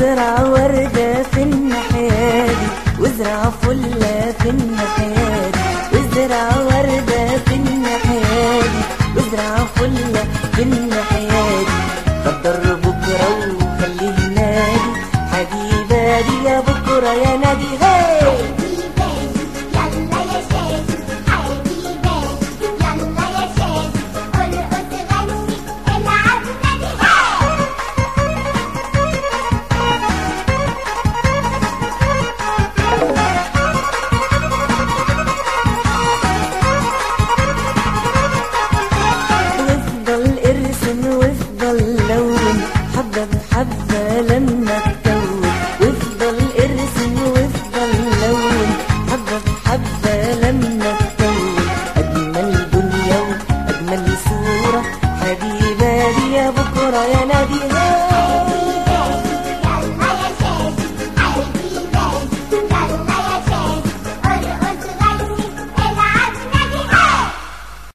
وازرع وردة في الناحية دي وازرع فلة في الناحية دي وازرع وردة في الناحية دي وازرع فلة في الناحية دي قدر بكرة وخليه نادي حبيبة دي يا بكرة يا نادي هاي يلا يا شادي حبيباتي يلا يا شادي ارقص غني العب نادي هاي وافضل ارسم وافضل لون حبة بحبة لما تكون وافضل ارسم وافضل لون حبة بحبة لما تكون أجمل دنيا وأجمل صورة حبيبة دي يا بكرة يا نادي هاي